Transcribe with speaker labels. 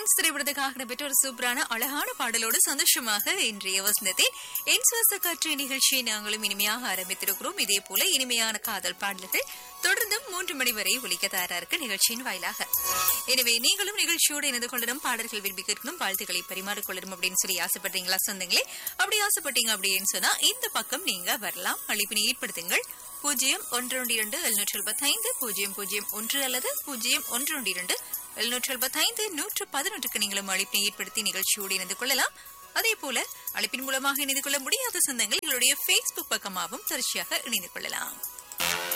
Speaker 1: Prince திரைப்படத்துக்காக நடைபெற்ற ஒரு சூப்பரான அழகான பாடலோடு சந்தோஷமாக இன்றைய வசந்தத்தில் என் சுவாச காற்று நிகழ்ச்சியை நாங்களும் இனிமையாக ஆரம்பித்திருக்கிறோம் இதே போல இனிமையான காதல் பாடல்கள் தொடர்ந்தும் மூன்று மணி வரை ஒலிக்க தயாரா இருக்கு நிகழ்ச்சியின் வாயிலாக எனவே நீங்களும் நிகழ்ச்சியோடு இணைந்து கொள்ளணும் பாடல்கள் விரும்பி கேட்கணும் வாழ்த்துக்களை பரிமாறிக்கொள்ளணும் அப்படின்னு சொல்லி ஆசைப்படுறீங்களா சொந்தங்களே அப்படி ஆசைப்பட்டீங்க அப்படின்னு சொன்னா இந்த பக்கம் நீங்க வரலாம் அழைப்பினை ஏற்படுத்துங்கள் பூஜ்ஜியம் ஒன்று ஒன்று இரண்டு எழுநூற்றி எழுபத்தைந்து பூஜ்ஜியம் பூஜ்ஜியம் ஒன்று அல்லது பூஜ்ஜியம் ஒன்று ஒன்று இரண்டு எழுநூற்றி எழுபத்தைந்து நூற்று பதினொன்றுக்கு நீங்களும் அழைப்பினை ஏற்படுத்தி நிகழ்ச்சியோடு இணைந்து கொள்ளலாம் அதே போல அழைப்பின் மூலமாக இணைந்து கொள்ள முடியாத சொந்தங்கள் எங்களுடைய Facebook பக்கமாகவும் தொடர்ச்சியாக இணைந்து கொள்ளலாம்